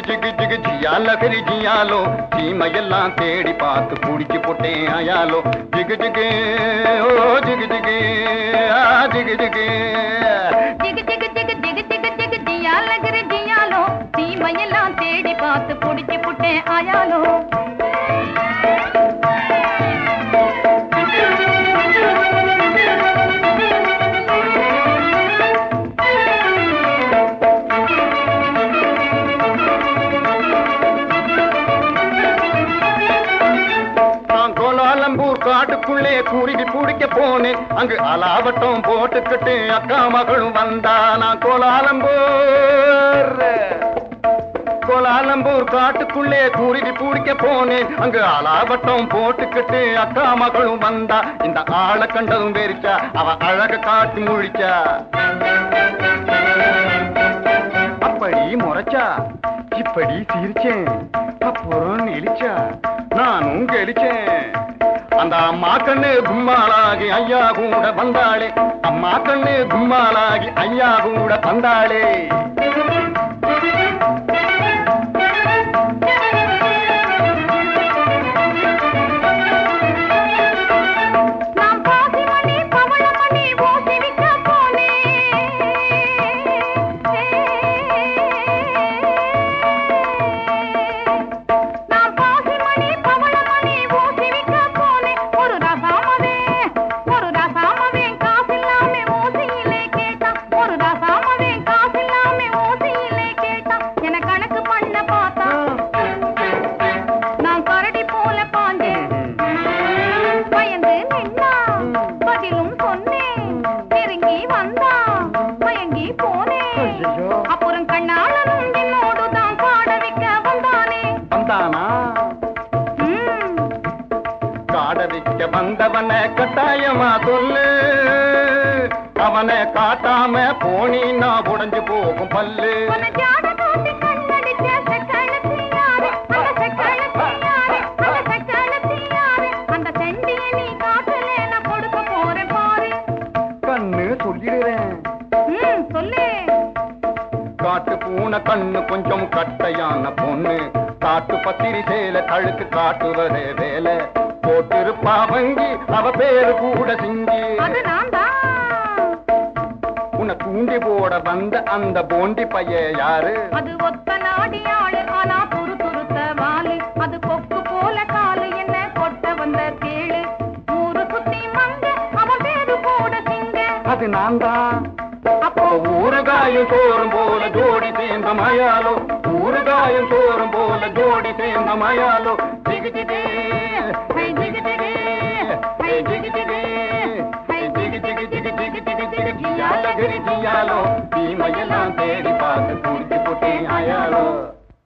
ஜிகு ஜிகு ஜியால கரி ஜியாலோ சீமையெல்லாம் தேடி பார்த்து குடிச்சு போட்டேன் ஆயாலோ ஜிகு ஜிகு ஓ ஜிகு ஜிகு ஆ ஜிகு ஜிகு ஜிகு ஜிகு ஜிகு ஜிகு ஜிகு ஜிகு ஜியாலகிரி ஜியாலோ சீமையெல்லாம் தேடி பார்த்து புடிச்சு புட்டேன் ஆயாலோ நான் கோலாலம்பூர் காட்டுக்குள்ளே குருவி பிடிக்க போனேன் அங்கு அலாவட்டம் போட்டுக்கிட்டு அக்கா மகளும் வந்தா நான் கோலாலம்பூர் கோலாலம்பூர் காட்டுக்குள்ளே குருவி பிடிக்க போனேன் அங்கு அலாவட்டம் போட்டுக்கிட்டு அக்கா மகளும் வந்தா இந்த ஆளை கண்டதும் வெறிச்சா அவ அழக காட்டி முழிச்சா அப்படி முறைச்சா இப்படி சிரிச்சேன் அப்புறம் நெளிச்சா நானும் கெளிச்சேன் அந்த அம்மா கண்ணு கும்மாளாகி ஐயா கூட வந்தாளே அம்மா கண்ணு கும்மாளாகி ஐயா கூட வந்தாளே நான் பாசிமணி பவளமணி ஊசி விற்க போனேன் நான் பாசிமணி பவளமணி ஊசி விற்க போனேன் ஒரு ரசாமவே ஒரு ரசாமவே காசில்லாமே ஊசியிலே கேட்டான் ஒரு ரசாமவே காசில்லாமே ஊசியிலே கேட்டான் என கணக்கு பண்ண பார்த்தான் நான் கரடி போல பாஞ்சேன் பயந்து நின்னா பதிலும் சொன்னேன் நெருங்கி வந்தா மயங்கி போனேன் ஐயையோ. அப்புறம் கண்ணாளனும் என்னோடு தான் பாட வைக்க வந்தானே வந்தானா ம், காட வைக்க வந்தவனை கட்டாயமா சொல்லு அவனை காட்டாம போனீன்னா உடைஞ்சு போகும் பல்லு உன்னை ஜாட காட்டி கண்ணடிச்ச செக்களத்தி யாரு? அந்த செக்களத்தி யாரு? அந்த செக்களத்தி யாரு? அந்த செண்டியை நீ காட்டுலே நான் கொடுக்க போறேன் பாரு கண்ணு சொல்லிடுறேன் ம், சொல்லு காட்டு பூனை கண்ணு கொஞ்சம் கட்டையான பொண்ணு காட்டு பத்திரி சேல கழுத்து காட்டுவதே வேலை போட்டிருப்பா வங்கி அவ பேரு கூட சிங்கி அது நான் தான் உன்னை தூண்டி போட வந்த அந்த போண்டி பைய யாரு அது ஒத்த நாடி ஆளு ஆனா துரு துருத்த வாலு அது கொக்கு போல காலு என்ன கொட்ட வந்த கேளு ஊரு சுத்தி மங்க அவன் பேரு கூட சிங்க அது நான் தான் அப்போ ஊறுகாயும் சோறும் போல ஜோடி சேர்ந்த மயாலோ ஊறுகாயும் சோறும் போல ஜோடி சேர்ந்த மயாலோ ஜிகு ஜிகு ஹை ஜிகு ஜிகு ஹை ஜிகு ஜிகு ஹை ஜிகு ஜிகு ஜிகு ஜிகு ஜிகு ஜிகு ஜியாலோ கிரி ஜியாலோ